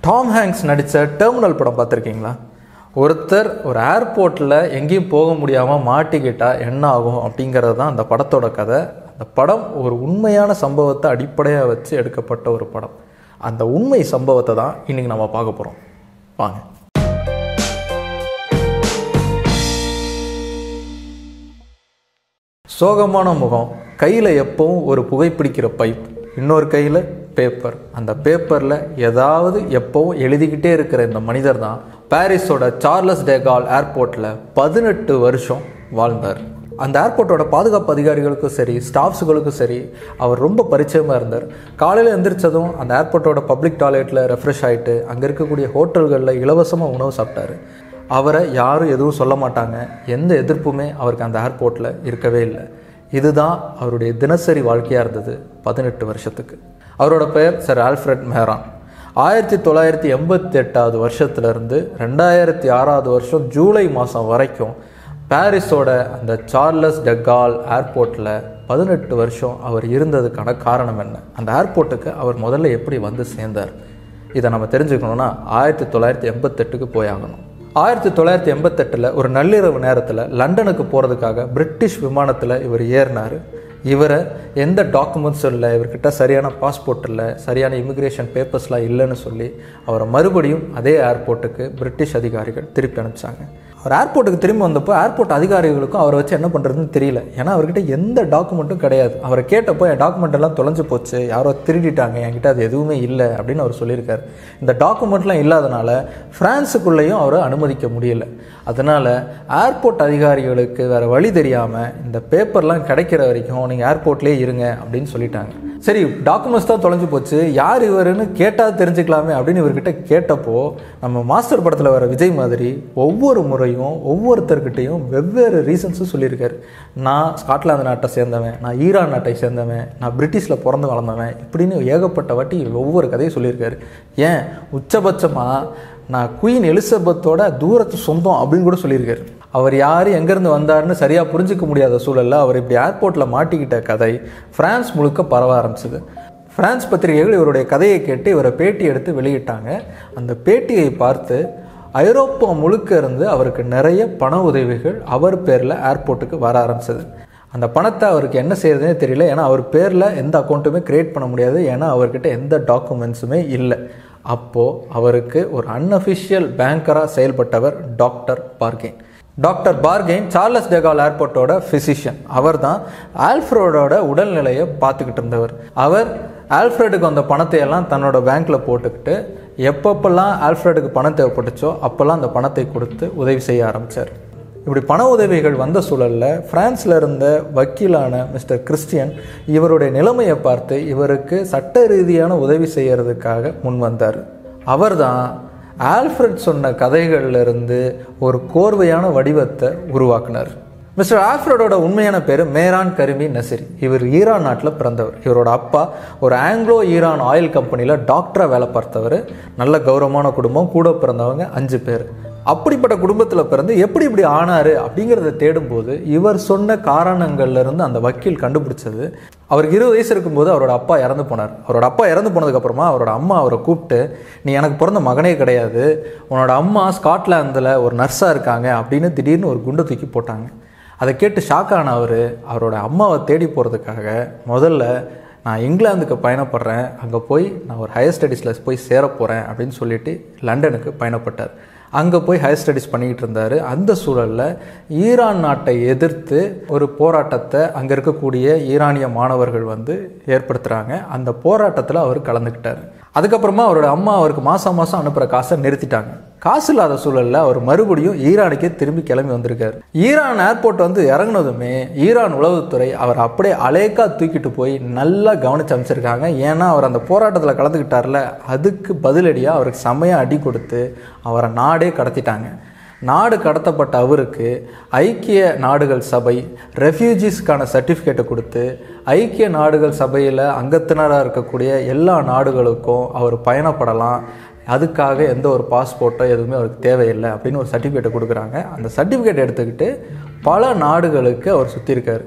Tom Hanks நடித்த terminal படம் பார்த்துருக்கீங்களா ஒருத்தர் ஒரு ஏர்போர்ட்டில் எங்கேயும் போக முடியாமல் மாட்டிக்கிட்டால் என்ன ஆகும் அப்படிங்கிறது தான் அந்த படத்தோட கதை அந்த படம் ஒரு உண்மையான சம்பவத்தை அடிப்படையாக வச்சு எடுக்கப்பட்ட ஒரு படம் அந்த உண்மை சம்பவத்தை தான் இன்றைக்கி நம்ம பார்க்க போகிறோம் வாங்க சோகமான முகம் கையில் எப்பவும் ஒரு புகைப்பிடிக்கிற பைப் இன்னொரு கையில் பேப்பர் அந்த பேப்பரில் ஏதாவது எப்பவும் எழுதிக்கிட்டே இருக்கிற இந்த மனிதர் தான் பாரிஸோட சார்லஸ் டேகால் ஏர்போர்ட்டில் பதினெட்டு வருஷம் வாழ்ந்தார் அந்த ஏர்போர்ட்டோட பாதுகாப்பு அதிகாரிகளுக்கும் சரி ஸ்டாஃப்ஸுகளுக்கும் சரி அவர் ரொம்ப பரிச்சயமாக இருந்தார் காலையில் எந்திரிச்சதும் அந்த ஏர்போர்ட்டோட பப்ளிக் டாய்லெட்டில் ரெஃப்ரெஷ் ஆகிட்டு அங்கே இருக்கக்கூடிய ஹோட்டல்களில் இலவசமாக உணவு சாப்பிட்டாரு அவரை யாரும் எதுவும் சொல்ல மாட்டாங்க எந்த எதிர்ப்புமே அவருக்கு அந்த ஏர்போர்ட்டில் இருக்கவே இல்லை இதுதான் அவருடைய தினசரி வாழ்க்கையாக இருந்தது பதினெட்டு வருஷத்துக்கு அவரோட பெயர் சர் ஆல்ஃப்ரெட் மெஹரான் ஆயிரத்தி தொள்ளாயிரத்தி எண்பத்தி எட்டாவது வருஷத்துலேருந்து ரெண்டாயிரத்தி ஆறாவது வருஷம் ஜூலை மாதம் வரைக்கும் பாரிஸோட அந்த சார்லஸ் டெகால் ஏர்போர்ட்டில் பதினெட்டு வருஷம் அவர் இருந்ததுக்கான காரணம் என்ன அந்த ஏர்போர்ட்டுக்கு அவர் முதல்ல எப்படி வந்து சேர்ந்தார் இதை நம்ம தெரிஞ்சுக்கணுன்னா ஆயிரத்தி தொள்ளாயிரத்தி எண்பத்தெட்டுக்கு போயாகணும் ஆயிரத்தி தொள்ளாயிரத்தி எண்பத்தெட்டில் ஒரு நள்ளிரவு நேரத்தில் லண்டனுக்கு போகிறதுக்காக பிரிட்டிஷ் விமானத்தில் இவர் ஏறினார் இவரை எந்த டாக்குமெண்ட்ஸும் இல்லை இவர்கிட்ட சரியான பாஸ்போர்ட் இல்லை சரியான இமிக்ரேஷன் பேப்பர்ஸ்லாம் இல்லைன்னு சொல்லி அவரை மறுபடியும் அதே ஏர்போர்ட்டுக்கு பிரிட்டிஷ் அதிகாரிகள் திருப்பி அனுப்பிச்சாங்க அவர் ஏர்போர்ட்டுக்கு திரும்பி வந்தப்போ ஏர்போர்ட் அதிகாரிகளுக்கும் அவரை வச்சு என்ன பண்ணுறதுன்னு தெரியல ஏன்னா அவர்கிட்ட எந்த டாக்குமெண்ட்டும் கிடையாது அவரை கேட்டப்போ என் டாக்குமெண்ட் எல்லாம் தொலைஞ்சு போச்சு யாரோ திருடிட்டாங்க என்கிட்ட அது எதுவுமே இல்லை அப்படின்னு அவர் சொல்லியிருக்காரு இந்த டாக்குமெண்ட்லாம் இல்லாதனால ஃப்ரான்ஸுக்குள்ளேயும் அவரை அனுமதிக்க முடியல அதனால் ஏர்போர்ட் அதிகாரிகளுக்கு வேறு வழி தெரியாமல் இந்த பேப்பர்லாம் கிடைக்கிற வரைக்கும் நீங்கள் ஏர்போர்ட்லேயே இருங்க அப்படின்னு சொல்லிட்டாங்க சரி டாக்குமெண்ட்ஸ் தான் தொலைஞ்சு போச்சு யார் இவருன்னு கேட்டால் தெரிஞ்சுக்கலாமே அப்படின்னு இவர்கிட்ட கேட்டப்போ நம்ம மாஸ்டர் படத்தில் வர விஜய் மாதிரி ஒவ்வொரு முறையும் ஒவ்வொருத்தர்கிட்டையும் வெவ்வேறு ரீசன்ஸும் சொல்லியிருக்காரு நான் ஸ்காட்லாந்து நாட்டை சேர்ந்தவன் நான் ஈரான் நாட்டை சேர்ந்தவன் நான் பிரிட்டிஷில் பிறந்து வளர்ந்தவன் இப்படின்னு ஏகப்பட்ட வாட்டி ஒவ்வொரு கதையும் சொல்லியிருக்காரு ஏன் உச்சபட்சமாக நான் குயின் எலிசபெத்தோட தூரத்து சொந்தம் அப்படின்னு கூட சொல்லியிருக்காரு அவர் யார் எங்கேருந்து வந்தாருன்னு சரியாக புரிஞ்சிக்க முடியாத சூழலில் அவர் இப்படி ஏர்போர்ட்டில் மாட்டிக்கிட்ட கதை ஃப்ரான்ஸ் முழுக்க பரவ ஆரம்பிச்சது ஃப்ரான்ஸ் பத்திரிகைகள் இவருடைய கதையை கேட்டு இவரை பேட்டி எடுத்து வெளியிட்டாங்க அந்த பேட்டியை பார்த்து ஐரோப்பா முழுக்க இருந்து அவருக்கு நிறைய பண உதவிகள் அவர் பேரில் ஏர்போர்ட்டுக்கு வர ஆரம்பிச்சது அந்த பணத்தை அவருக்கு என்ன செய்யறதுனே தெரியல ஏன்னா அவர் பேரில் எந்த அக்கௌண்ட்டுமே க்ரியேட் பண்ண முடியாது ஏன்னா அவர்கிட்ட எந்த டாக்குமெண்ட்ஸுமே இல்லை அப்போது அவருக்கு ஒரு அன்அஃபிஷியல் பேங்கராக செயல்பட்டவர் டாக்டர் பார்கெயின் டாக்டர் பார்கெயின் சார்லஸ் டெகால் ஏர்போர்ட்டோட ஃபிசிஷியன் அவர் தான் ஆல்ஃப்ரோடோட உடல்நிலையை பார்த்துக்கிட்டு இருந்தவர் அவர் ஆல்ஃப்ரெடுக்கு வந்த பணத்தை எல்லாம் தன்னோட பேங்க்கில் போட்டுக்கிட்டு எப்பப்பெல்லாம் ஆல்ஃப்ரெடுக்கு பணம் தேவைப்பட்டுச்சோ அப்போல்லாம் அந்த பணத்தை கொடுத்து உதவி செய்ய ஆரம்பித்தார் இப்படி பண உதவிகள் வந்த சூழலில் ஃப்ரான்ஸில் இருந்த வக்கீலான மிஸ்டர் கிறிஸ்டியன் இவருடைய நிலைமையை பார்த்து இவருக்கு சட்ட ரீதியான உதவி செய்யறதுக்காக முன் வந்தார் அவர் தான் ஆல்ஃப்ரெட் சொன்ன கதைகள்லேருந்து ஒரு கோர்வையான வடிவத்தை உருவாக்குனார் மிஸ்டர் ஆல்ஃப்ரடோட உண்மையான பேர் மேரான் கரிமி நசிரி இவர் ஈரான் நாட்டில் பிறந்தவர் இவரோட அப்பா ஒரு ஆங்கிலோ ஈரான் ஆயில் கம்பெனியில் டாக்டராக வேலை பார்த்தவர் நல்ல கௌரவமான குடும்பம் கூட பிறந்தவங்க அஞ்சு பேர் அப்படிப்பட்ட குடும்பத்தில் பிறந்து எப்படி இப்படி ஆனார் அப்படிங்கிறத தேடும்போது இவர் சொன்ன காரணங்கள்லேருந்து அந்த வக்கீல் கண்டுபிடிச்சது அவருக்கு இருபது வயசு இருக்கும்போது அவரோட அப்பா இறந்து போனார் அவரோட அப்பா இறந்து போனதுக்கப்புறமா அவரோட அம்மா அவரை கூப்பிட்டு நீ எனக்கு பிறந்த மகனே கிடையாது உன்னோட அம்மா ஸ்காட்லாந்தில் ஒரு நர்ஸாக இருக்காங்க அப்படின்னு திடீர்னு ஒரு குண்டை தூக்கி போட்டாங்க அதை கேட்டு ஷாக் ஆன அவர் அவரோட அம்மாவை தேடி போகிறதுக்காக முதல்ல நான் இங்கிலாந்துக்கு பயணப்படுறேன் அங்கே போய் நான் ஒரு ஹையர் ஸ்டடீஸில் போய் சேர போகிறேன் அப்படின்னு சொல்லிட்டு லண்டனுக்கு பயணப்பட்டார் அங்கே போய் ஹையர் ஸ்டடீஸ் பண்ணிக்கிட்டு இருந்தார் அந்த சூழலில் ஈரான் நாட்டை எதிர்த்து ஒரு போராட்டத்தை அங்கே இருக்கக்கூடிய ஈரானிய மாணவர்கள் வந்து ஏற்படுத்துகிறாங்க அந்த போராட்டத்தில் அவர் கலந்துக்கிட்டார் அதுக்கப்புறமா அவரோட அம்மா அவருக்கு மாதம் மாதம் அனுப்புகிற காசை நிறுத்திட்டாங்க காசு இல்லாத சூழலில் அவர் மறுபடியும் ஈரானுக்கே திரும்பி கிளம்பி வந்திருக்காரு ஈரான் ஏர்போர்ட் வந்து இறங்கினதுமே ஈரான் உளவுத்துறை அவர் அப்படியே அலேக்கா தூக்கிட்டு போய் நல்லா கவனிச்சு அமைச்சிருக்காங்க ஏன்னா அவர் அந்த போராட்டத்தில் கலந்துக்கிட்டார்ல அதுக்கு பதிலடியாக அவருக்கு செம்மையாக அடி கொடுத்து அவரை நாடே கடத்திட்டாங்க நாடு கடத்தப்பட்ட அவருக்கு ஐக்கிய நாடுகள் சபை ரெஃப்யூஜிஸ்க்கான சர்டிஃபிகேட்டை கொடுத்து ஐக்கிய நாடுகள் சபையில் அங்கத்தினராக இருக்கக்கூடிய எல்லா நாடுகளுக்கும் அவர் பயணப்படலாம் அதுக்காக எந்த ஒரு பாஸ்போர்ட்டோ எதுவுமே அவருக்கு தேவையில்லை அப்படின்னு ஒரு சர்டிஃபிகேட்டை கொடுக்குறாங்க அந்த சர்டிஃபிகேட் எடுத்துக்கிட்டு பல நாடுகளுக்கு அவர் சுற்றிருக்காரு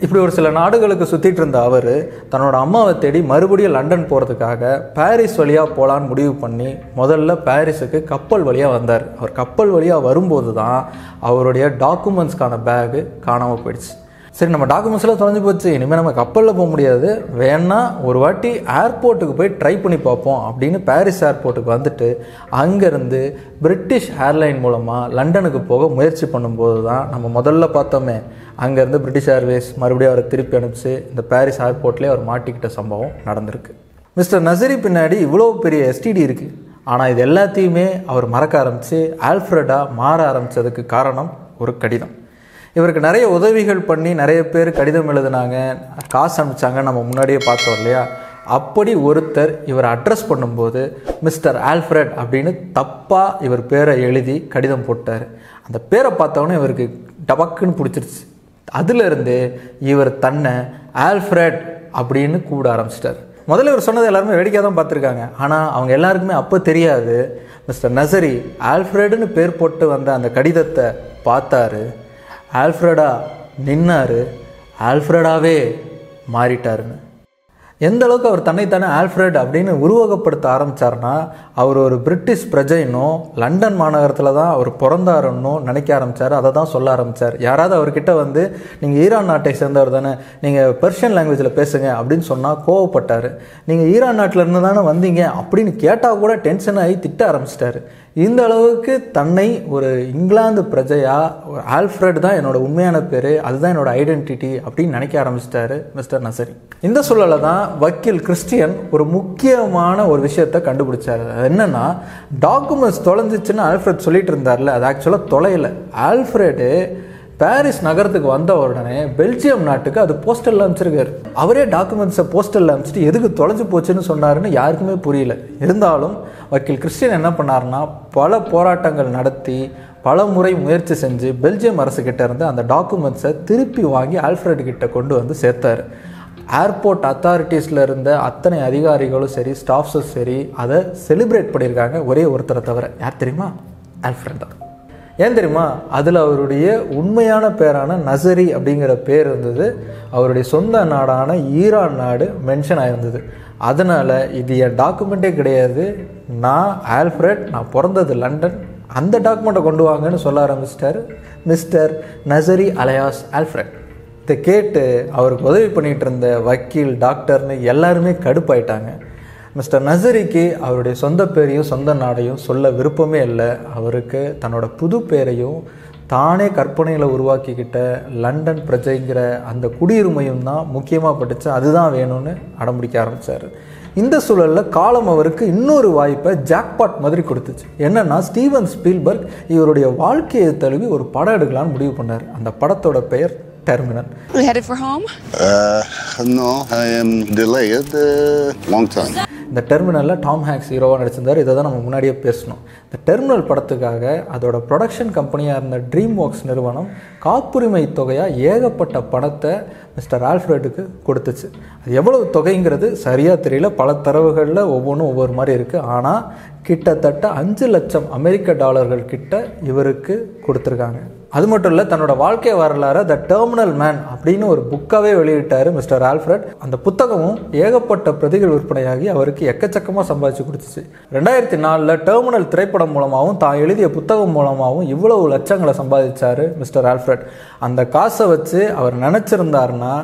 இப்படி ஒரு சில நாடுகளுக்கு சுற்றிட்டு இருந்த அவர் தன்னோட அம்மாவை தேடி மறுபடியும் லண்டன் போகிறதுக்காக பாரிஸ் வழியாக போகலான்னு முடிவு பண்ணி முதல்ல பாரிஸுக்கு கப்பல் வழியாக வந்தார் அவர் கப்பல் வழியாக வரும்போது தான் அவருடைய டாக்குமெண்ட்ஸ்க்கான பேகு காணாமல் போயிடுச்சு சரி நம்ம டாக்குமெண்ட்ஸ்லாம் தொலைஞ்சு போச்சு இனிமேல் நம்ம கப்பலில் போக முடியாது வேணா ஒரு வாட்டி ஏர்போர்ட்டுக்கு போய் ட்ரை பண்ணி பார்ப்போம் அப்படின்னு பாரிஸ் ஏர்போர்ட்டுக்கு வந்துட்டு அங்கேருந்து பிரிட்டிஷ் ஏர்லைன் மூலமாக லண்டனுக்கு போக முயற்சி பண்ணும்போது தான் நம்ம முதல்ல பார்த்தோமே அங்கேருந்து பிரிட்டிஷ் ஏர்வேஸ் மறுபடியும் அவரை திருப்பி அனுப்பிச்சு இந்த பாரிஸ் ஏர்போர்ட்லேயே அவர் மாட்டிக்கிட்ட சம்பவம் நடந்திருக்கு மிஸ்டர் நசரி பின்னாடி இவ்வளோ பெரிய எஸ்டிடி இருக்குது ஆனால் இது எல்லாத்தையுமே அவர் மறக்க ஆரம்பித்து ஆல்ஃப்ரெட்டாக மாற ஆரம்பித்ததுக்கு காரணம் ஒரு கடிதம் இவருக்கு நிறைய உதவிகள் பண்ணி நிறைய பேர் கடிதம் எழுதினாங்க காசு அனுப்பிச்சாங்க நம்ம முன்னாடியே பார்த்தோம் இல்லையா அப்படி ஒருத்தர் இவர் அட்ரஸ் பண்ணும்போது மிஸ்டர் ஆல்ஃப்ரெட் அப்படின்னு தப்பாக இவர் பேரை எழுதி கடிதம் போட்டார் அந்த பேரை பார்த்தவொடனே இவருக்கு டபக்குன்னு பிடிச்சிருச்சு அதிலிருந்து இவர் தன்னை ஆல்ஃப்ரெட் அப்படின்னு கூப்பிட ஆரம்பிச்சிட்டார் முதல்ல இவர் சொன்னது எல்லாருமே வேடிக்கையாக தான் பார்த்துருக்காங்க ஆனால் அவங்க எல்லாருக்குமே அப்போ தெரியாது மிஸ்டர் நசரி ஆல்ஃப்ரெடுன்னு பேர் போட்டு வந்த அந்த கடிதத்தை பார்த்தாரு ஆல்ஃப்ரெடா நின்னாரு ஆல்ஃப்ரெடாவே மாறிட்டாருன்னு எந்த அளவுக்கு அவர் தன்னைத்தானே ஆல்ஃப்ரெட் அப்படின்னு உருவகப்படுத்த ஆரம்பித்தார்னா அவர் ஒரு பிரிட்டிஷ் பிரஜைன்னும் லண்டன் மாநகரத்தில் தான் அவர் பிறந்தாருன்னும் நினைக்க ஆரம்பித்தார் அதை தான் சொல்ல ஆரம்பித்தார் யாராவது அவர்கிட்ட வந்து நீங்கள் ஈரான் நாட்டை சேர்ந்தவர் தானே நீங்கள் பெர்ஷியன் லாங்குவேஜில் பேசுங்க அப்படின்னு சொன்னால் கோவப்பட்டார் நீங்கள் ஈரான் நாட்டில் இருந்து தானே வந்தீங்க அப்படின்னு கேட்டால் கூட டென்ஷன் ஆகி திட்ட ஆரம்பிச்சிட்டாரு இந்த அளவுக்கு தன்னை ஒரு இங்கிலாந்து பிரஜையா ஒரு ஆல்ஃப்ரெட் தான் என்னோட உண்மையான பேர் அதுதான் என்னோட ஐடென்டிட்டி அப்படின்னு நினைக்க ஆரம்பிச்சிட்டாரு மிஸ்டர் நசரி இந்த சூழலை தான் வக்கீல் கிறிஸ்டியன் ஒரு முக்கியமான ஒரு விஷயத்தை கண்டுபிடிச்சாரு அது என்னன்னா டாக்குமெண்ட்ஸ் தொலைஞ்சிச்சுன்னு ஆல்ஃப்ரெட் சொல்லிட்டு இருந்தார்ல அது ஆக்சுவலாக தொலையல ஆல்ஃப்ரெடு பாரிஸ் நகரத்துக்கு வந்த உடனே பெல்ஜியம் நாட்டுக்கு அது போஸ்டலில் அனுப்பிச்சிருக்காரு அவரே டாக்குமெண்ட்ஸை போஸ்டலில் அனுப்பிச்சிட்டு எதுக்கு தொலைஞ்சு போச்சுன்னு சொன்னாருன்னு யாருக்குமே புரியல இருந்தாலும் வக்கீல் கிறிஸ்டியன் என்ன பண்ணாருன்னா பல போராட்டங்கள் நடத்தி பல முறை முயற்சி செஞ்சு பெல்ஜியம் அரசுக்கிட்ட இருந்து அந்த டாக்குமெண்ட்ஸை திருப்பி வாங்கி ஆல்ஃப்ரெட் கிட்ட கொண்டு வந்து சேர்த்தாரு ஏர்போர்ட் அத்தாரிட்டிஸில் இருந்த அத்தனை அதிகாரிகளும் சரி ஸ்டாஃப்ஸும் சரி அதை செலிப்ரேட் பண்ணியிருக்காங்க ஒரே ஒருத்தரை தவிர யார் தெரியுமா ஆல்ஃப்ரெட் தான் ஏன் தெரியுமா அதில் அவருடைய உண்மையான பேரான நசரி அப்படிங்கிற பேர் இருந்தது அவருடைய சொந்த நாடான ஈரான் நாடு மென்ஷன் ஆயிருந்தது அதனால் இது என் டாக்குமெண்ட்டே கிடையாது நான் ஆல்ஃப்ரெட் நான் பிறந்தது லண்டன் அந்த டாக்குமெண்ட்டை கொண்டு வாங்கன்னு சொல்ல ஆரம்பிச்சிட்டாரு மிஸ்டர் நசரி அலையாஸ் ஆல்ஃப்ரெட் இதை கேட்டு அவருக்கு உதவி பண்ணிகிட்டு இருந்த வக்கீல் டாக்டர்னு எல்லாருமே கடுப்பாயிட்டாங்க மிஸ்டர் நசரிக்கு அவருடைய சொந்த பேரையும் சொந்த நாடையும் சொல்ல விருப்பமே இல்லை அவருக்கு தன்னோட புது பேரையும் தானே கற்பனையில் உருவாக்கிக்கிட்ட லண்டன் பிரஜைங்கிற அந்த குடியுரிமையும் தான் முக்கியமாக பட்டுச்சு அதுதான் வேணும்னு அடம்பிடிக்க ஆரம்பித்தார் இந்த சூழலில் காலம் அவருக்கு இன்னொரு வாய்ப்பை ஜாக்பாட் மாதிரி கொடுத்துச்சு என்னன்னா ஸ்டீவன் ஸ்பீல்பர்க் இவருடைய வாழ்க்கையை தழுவி ஒரு படம் எடுக்கலாம்னு முடிவு பண்ணார் அந்த படத்தோட பெயர் terminal We headed for home? Uh, no, I am delayed uh, long time. இந்த டெர்மினலில் டாம் ஹேக்ஸ் ஹீரோவாக நடிச்சிருந்தார் இதை தான் நம்ம முன்னாடியே பேசணும் இந்த டெர்மினல் படத்துக்காக அதோட ப்ரொடக்ஷன் கம்பெனியாக இருந்த ட்ரீம் ஒர்க்ஸ் நிறுவனம் காப்புரிமை தொகையாக ஏகப்பட்ட பணத்தை மிஸ்டர் ஆல்ஃப்ரெட்டுக்கு கொடுத்துச்சு அது எவ்வளவு தொகைங்கிறது சரியாக தெரியல பல தரவுகளில் ஒவ்வொன்றும் ஒவ்வொரு மாதிரி இருக்குது ஆனால் கிட்டத்தட்ட அஞ்சு லட்சம் அமெரிக்க டாலர்கள் கிட்ட இவருக்கு கொடுத்துருக்காங்க அது மட்டும் இல்லை தன்னோட வாழ்க்கை வரலாறு த டெர்மினல் மேன் அப்படின்னு ஒரு புக்காகவே வெளியிட்டார் மிஸ்டர் ஆல்ஃப்ரட் அந்த புத்தகமும் ஏகப்பட்ட பிரதிகள் விற்பனையாகி அவருக்கு எக்கச்சக்கமாக சம்பாதிச்சு கொடுத்துச்சு ரெண்டாயிரத்தி நாலில் டெர்மினல் திரைப்படம் மூலமாகவும் தான் எழுதிய புத்தகம் மூலமாகவும் இவ்வளவு லட்சங்களை சம்பாதிச்சார் மிஸ்டர் ஆல்ஃப்ரட் அந்த காசை வச்சு அவர் நினச்சிருந்தாருன்னா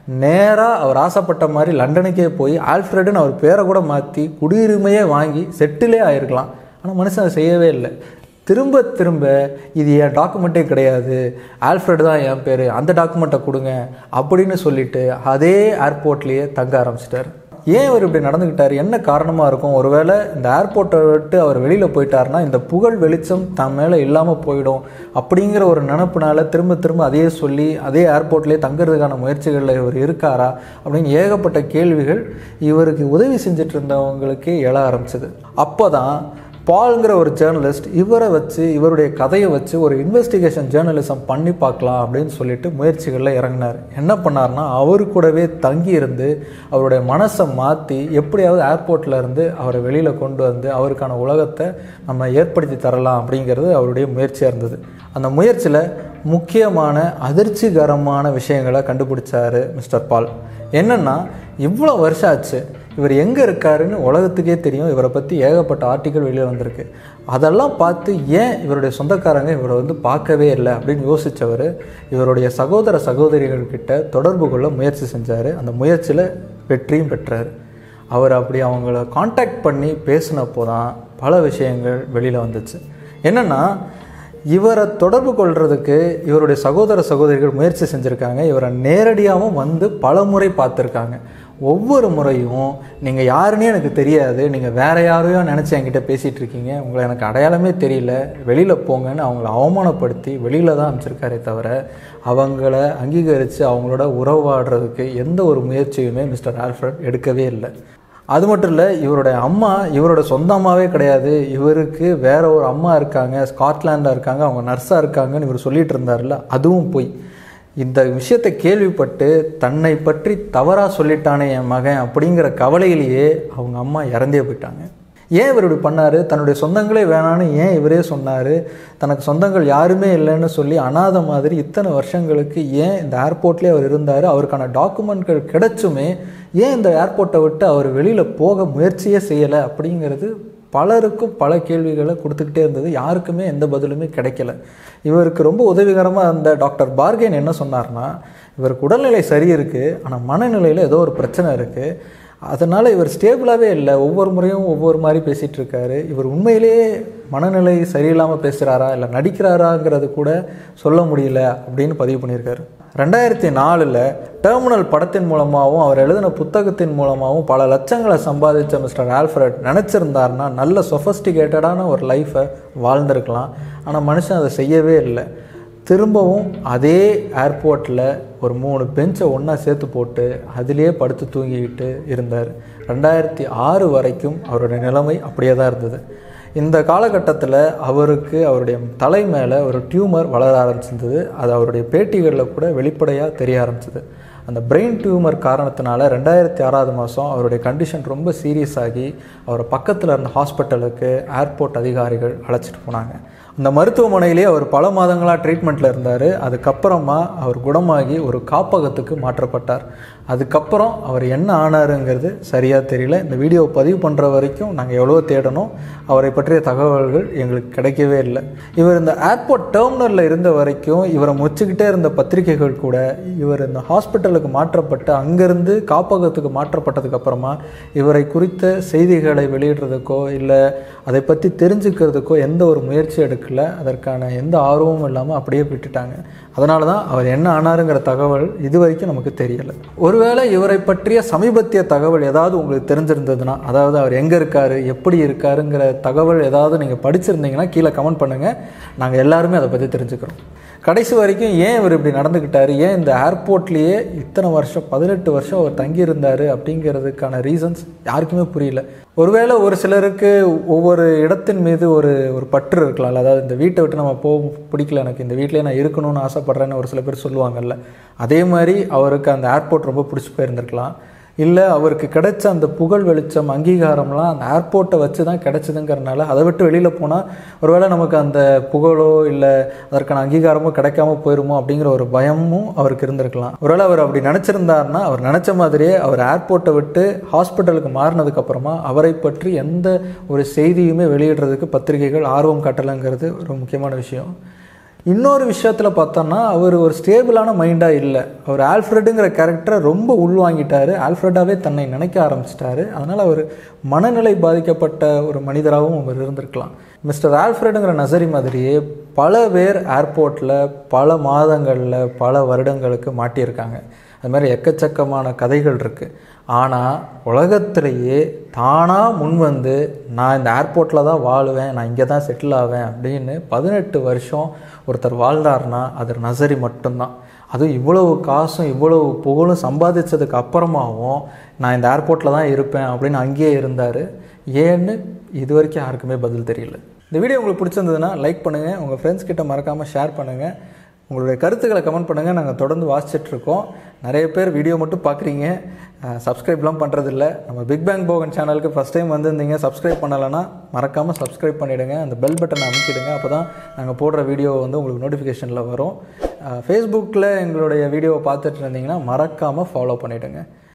நேராக அவர் ஆசைப்பட்ட மாதிரி லண்டனுக்கே போய் ஆல்ஃப்ரெடுன்னு அவர் பேரை கூட மாற்றி குடியுரிமையே வாங்கி செட்டிலே ஆயிருக்கலாம் ஆனால் மனுஷன் அதை செய்யவே இல்லை திரும்ப திரும்ப இது என் டாக்குமெண்ட்டே கிடையாது ஆல்ஃப்ரெட் தான் என் பேர் அந்த டாக்குமெண்ட்டை கொடுங்க அப்படின்னு சொல்லிட்டு அதே ஏர்போர்ட்லேயே தங்க ஆரம்பிச்சிட்டார் ஏன் இவர் இப்படி நடந்துக்கிட்டார் என்ன காரணமாக இருக்கும் ஒருவேளை இந்த ஏர்போர்ட்டை விட்டு அவர் வெளியில் போயிட்டாருன்னா இந்த புகழ் வெளிச்சம் தன் மேலே இல்லாமல் போயிடும் அப்படிங்கிற ஒரு நினப்புனால திரும்ப திரும்ப அதையே சொல்லி அதே ஏர்போர்ட்லேயே தங்குறதுக்கான முயற்சிகளில் இவர் இருக்காரா அப்படின்னு ஏகப்பட்ட கேள்விகள் இவருக்கு உதவி செஞ்சுட்டு இருந்தவங்களுக்கு எழ ஆரம்பிச்சது அப்போ தான் பால்ங்கிற ஒரு ஜேர்னலிஸ்ட் இவரை வச்சு இவருடைய கதையை வச்சு ஒரு இன்வெஸ்டிகேஷன் ஜேர்னலிசம் பண்ணி பார்க்கலாம் அப்படின்னு சொல்லிட்டு முயற்சிகளில் இறங்கினார் என்ன பண்ணார்னா அவரு கூடவே தங்கி இருந்து அவருடைய மனசை மாற்றி எப்படியாவது ஏர்போர்ட்டில் இருந்து அவரை வெளியில் கொண்டு வந்து அவருக்கான உலகத்தை நம்ம ஏற்படுத்தி தரலாம் அப்படிங்கிறது அவருடைய முயற்சியாக இருந்தது அந்த முயற்சியில் முக்கியமான அதிர்ச்சிகரமான விஷயங்களை கண்டுபிடிச்சாரு மிஸ்டர் பால் என்னன்னா இவ்வளோ வருஷம் ஆச்சு இவர் எங்கே இருக்காருன்னு உலகத்துக்கே தெரியும் இவரை பற்றி ஏகப்பட்ட ஆர்டிக்கல் வெளியே வந்திருக்கு அதெல்லாம் பார்த்து ஏன் இவருடைய சொந்தக்காரங்க இவரை வந்து பார்க்கவே இல்லை அப்படின்னு யோசித்தவர் இவருடைய சகோதர சகோதரிகள் கிட்ட தொடர்பு கொள்ள முயற்சி செஞ்சார் அந்த முயற்சியில் வெற்றியும் பெற்றார் அவர் அப்படி அவங்கள காண்டாக்ட் பண்ணி பேசினப்போ தான் பல விஷயங்கள் வெளியில் வந்துச்சு என்னென்னா இவரை தொடர்பு கொள்றதுக்கு இவருடைய சகோதர சகோதரிகள் முயற்சி செஞ்சுருக்காங்க இவரை நேரடியாகவும் வந்து பல முறை பார்த்துருக்காங்க ஒவ்வொரு முறையும் நீங்கள் யாருன்னே எனக்கு தெரியாது நீங்கள் வேற யாரையோ நினச்சி என்கிட்ட பேசிகிட்டு இருக்கீங்க உங்களை எனக்கு அடையாளமே தெரியல வெளியில் போங்கன்னு அவங்கள அவமானப்படுத்தி வெளியில் தான் அமைச்சிருக்காரே தவிர அவங்கள அங்கீகரித்து அவங்களோட உறவாடுறதுக்கு எந்த ஒரு முயற்சியுமே மிஸ்டர் ஆல்ஃப்ரட் எடுக்கவே இல்லை அது மட்டும் இல்லை இவருடைய அம்மா இவரோட சொந்த அம்மாவே கிடையாது இவருக்கு வேற ஒரு அம்மா இருக்காங்க ஸ்காட்லாண்டில் இருக்காங்க அவங்க நர்ஸாக இருக்காங்கன்னு இவர் சொல்லிட்டு இருந்தார்ல அதுவும் போய் இந்த விஷயத்தை கேள்விப்பட்டு தன்னை பற்றி தவறாக சொல்லிட்டானே என் மகன் அப்படிங்கிற கவலையிலேயே அவங்க அம்மா இறந்தே போயிட்டாங்க ஏன் இவர் இப்படி பண்ணார் தன்னுடைய சொந்தங்களே வேணான்னு ஏன் இவரே சொன்னார் தனக்கு சொந்தங்கள் யாருமே இல்லைன்னு சொல்லி அனாதை மாதிரி இத்தனை வருஷங்களுக்கு ஏன் இந்த ஏர்போர்ட்லேயே அவர் இருந்தார் அவருக்கான டாக்குமெண்ட்கள் கிடைச்சுமே ஏன் இந்த ஏர்போர்ட்டை விட்டு அவர் வெளியில் போக முயற்சியே செய்யலை அப்படிங்கிறது பலருக்கும் பல கேள்விகளை கொடுத்துக்கிட்டே இருந்தது யாருக்குமே எந்த பதிலுமே கிடைக்கல இவருக்கு ரொம்ப உதவிகரமாக இருந்த டாக்டர் பார்கேன் என்ன சொன்னார்னா இவருக்கு உடல்நிலை சரி இருக்குது ஆனால் மனநிலையில் ஏதோ ஒரு பிரச்சனை இருக்குது அதனால் இவர் ஸ்டேபிளாகவே இல்லை ஒவ்வொரு முறையும் ஒவ்வொரு மாதிரி பேசிகிட்டு இருக்காரு இவர் உண்மையிலேயே மனநிலை சரியில்லாமல் பேசுகிறாரா இல்லை நடிக்கிறாராங்கிறது கூட சொல்ல முடியல அப்படின்னு பதிவு பண்ணியிருக்காரு ரெண்டாயிரத்தி நாலில் டெர்மினல் படத்தின் மூலமாகவும் அவர் எழுதின புத்தகத்தின் மூலமாகவும் பல லட்சங்களை சம்பாதிச்ச மிஸ்டர் ஆல்ஃப்ரட் நினச்சிருந்தாருன்னா நல்ல சொஃபஸ்டிகேட்டடான ஒரு லைஃப்பை வாழ்ந்திருக்கலாம் ஆனால் மனுஷன் அதை செய்யவே இல்லை திரும்பவும் அதே ஏர்போர்ட்டில் ஒரு மூணு பெஞ்சை ஒன்றா சேர்த்து போட்டு அதிலே படுத்து தூங்கிக்கிட்டு இருந்தார் ரெண்டாயிரத்தி ஆறு வரைக்கும் அவருடைய நிலைமை அப்படியே தான் இருந்தது இந்த காலகட்டத்தில் அவருக்கு அவருடைய தலை மேலே ஒரு டியூமர் வளர ஆரம்பிச்சிருந்தது அது அவருடைய பேட்டிகளில் கூட வெளிப்படையாக தெரிய ஆரம்பிச்சது அந்த பிரெயின் டியூமர் காரணத்தினால ரெண்டாயிரத்தி ஆறாவது மாதம் அவருடைய கண்டிஷன் ரொம்ப சீரியஸ் ஆகி அவரை பக்கத்தில் இருந்த ஹாஸ்பிட்டலுக்கு ஏர்போர்ட் அதிகாரிகள் அழைச்சிட்டு போனாங்க அந்த மருத்துவமனையிலே அவர் பல மாதங்களாக ட்ரீட்மெண்ட்டில் இருந்தார் அதுக்கப்புறமா அவர் குணமாகி ஒரு காப்பகத்துக்கு மாற்றப்பட்டார் அதுக்கப்புறம் அவர் என்ன ஆனாருங்கிறது சரியாக தெரியல இந்த வீடியோவை பதிவு பண்ணுற வரைக்கும் நாங்கள் எவ்வளோ தேடணும் அவரை பற்றிய தகவல்கள் எங்களுக்கு கிடைக்கவே இல்லை இவர் இந்த ஏர்போர்ட் டெர்மினலில் இருந்த வரைக்கும் இவரை முச்சுக்கிட்டே இருந்த பத்திரிகைகள் கூட இவர் இந்த ஹாஸ்பிட்டலுக்கு மாற்றப்பட்டு அங்கேருந்து காப்பகத்துக்கு மாற்றப்பட்டதுக்கு அப்புறமா இவரை குறித்த செய்திகளை வெளியிடுறதுக்கோ இல்லை அதை பற்றி தெரிஞ்சுக்கிறதுக்கோ எந்த ஒரு முயற்சி எடுக்கல அதற்கான எந்த ஆர்வமும் இல்லாமல் அப்படியே விட்டுட்டாங்க அதனால தான் அவர் என்ன ஆனாருங்கிற தகவல் இது வரைக்கும் நமக்கு தெரியலை ஒருவேளை இவரை பற்றிய சமீபத்திய தகவல் ஏதாவது உங்களுக்கு தெரிஞ்சிருந்ததுன்னா அதாவது அவர் எங்கே இருக்காரு எப்படி இருக்காருங்கிற தகவல் ஏதாவது நீங்கள் படிச்சிருந்தீங்கன்னா கீழே கமெண்ட் பண்ணுங்கள் நாங்கள் எல்லாருமே அதை பற்றி தெரிஞ்சுக்கிறோம் கடைசி வரைக்கும் ஏன் இவர் இப்படி நடந்துக்கிட்டாரு ஏன் இந்த ஏர்போர்ட்லேயே இத்தனை வருஷம் பதினெட்டு வருஷம் அவர் தங்கியிருந்தார் அப்படிங்கிறதுக்கான ரீசன்ஸ் யாருக்குமே புரியல ஒருவேளை ஒரு சிலருக்கு ஒவ்வொரு இடத்தின் மீது ஒரு ஒரு பற்று இருக்கலாம்ல அதாவது இந்த வீட்டை விட்டு நம்ம போக பிடிக்கல எனக்கு இந்த வீட்டிலே நான் இருக்கணும்னு ஆசைப்பட்றேன்னு ஒரு சில பேர் சொல்லுவாங்கல்ல அதே மாதிரி அவருக்கு அந்த ஏர்போர்ட் ரொம்ப பிடிச்சி போயிருந்திருக்கலாம் இல்லை அவருக்கு கிடைச்ச அந்த புகழ் வெளிச்சம் அங்கீகாரம்லாம் அந்த ஏர்போர்ட்டை வச்சு தான் கிடைச்சதுங்கிறனால அதை விட்டு வெளியில் போனால் ஒருவேளை நமக்கு அந்த புகழோ இல்லை அதற்கான அங்கீகாரமோ கிடைக்காம போயிருமோ அப்படிங்கிற ஒரு பயமும் அவருக்கு இருந்திருக்கலாம் ஒருவேளை அவர் அப்படி நினச்சிருந்தாருன்னா அவர் நினச்ச மாதிரியே அவர் ஏர்போர்ட்டை விட்டு ஹாஸ்பிட்டலுக்கு மாறினதுக்கப்புறமா அவரை பற்றி எந்த ஒரு செய்தியுமே வெளியிடுறதுக்கு பத்திரிகைகள் ஆர்வம் காட்டலைங்கிறது ஒரு முக்கியமான விஷயம் இன்னொரு விஷயத்தில் பார்த்தோன்னா அவர் ஒரு ஸ்டேபிளான மைண்டாக இல்லை அவர் ஆல்ஃப்ரெட்டுங்கிற கேரக்டரை ரொம்ப உள்வாங்கிட்டாரு ஆல்ஃப்ரெட்டாகவே தன்னை நினைக்க ஆரம்பிச்சிட்டாரு அதனால் அவர் மனநிலை பாதிக்கப்பட்ட ஒரு மனிதராகவும் அவர் இருந்திருக்கலாம் மிஸ்டர் ஆல்ஃப்ரெட்டுங்கிற நசரி மாதிரியே பல பேர் ஏர்போர்ட்டில் பல மாதங்களில் பல வருடங்களுக்கு மாட்டியிருக்காங்க அது மாதிரி எக்கச்சக்கமான கதைகள் இருக்குது ஆனால் உலகத்திலேயே தானாக முன் வந்து நான் இந்த ஏர்போர்ட்டில் தான் வாழுவேன் நான் இங்கே தான் செட்டில் ஆவேன் அப்படின்னு பதினெட்டு வருஷம் ஒருத்தர் வாழ்ந்தார்னா அது நசரி மட்டும்தான் அதுவும் இவ்வளவு காசும் இவ்வளவு புகழும் சம்பாதிச்சதுக்கு அப்புறமாவும் நான் இந்த ஏர்போர்ட்டில் தான் இருப்பேன் அப்படின்னு அங்கேயே இருந்தார் ஏன்னு இது வரைக்கும் யாருக்குமே பதில் தெரியல இந்த வீடியோ உங்களுக்கு பிடிச்சிருந்ததுன்னா லைக் பண்ணுங்கள் உங்கள் ஃப்ரெண்ட்ஸ் கிட்ட மறக்காமல் ஷேர் பண்ணுங்கள் உங்களுடைய கருத்துக்களை கமெண்ட் பண்ணுங்கள் நாங்கள் தொடர்ந்து வாசிச்சுட்டு இருக்கோம் நிறைய பேர் வீடியோ மட்டும் பார்க்குறீங்க சப்ஸ்கிரைப்லாம் பண்ணுறதில்ல நம்ம பிக் பேங் போகன் சேனலுக்கு ஃபஸ்ட் டைம் வந்திருந்தீங்க சப்ஸ்கிரைப் பண்ணலைன்னா மறக்காமல் சப்ஸ்கிரைப் பண்ணிவிடுங்க அந்த பெல் பட்டனை அமைக்கிடுங்க அப்போ தான் நாங்கள் போடுற வீடியோ வந்து உங்களுக்கு நோட்டிஃபிகேஷனில் வரும் ஃபேஸ்புக்கில் எங்களுடைய வீடியோவை பார்த்துட்டு இருந்தீங்கன்னா மறக்காமல் ஃபாலோ பண்ணிவிடுங்க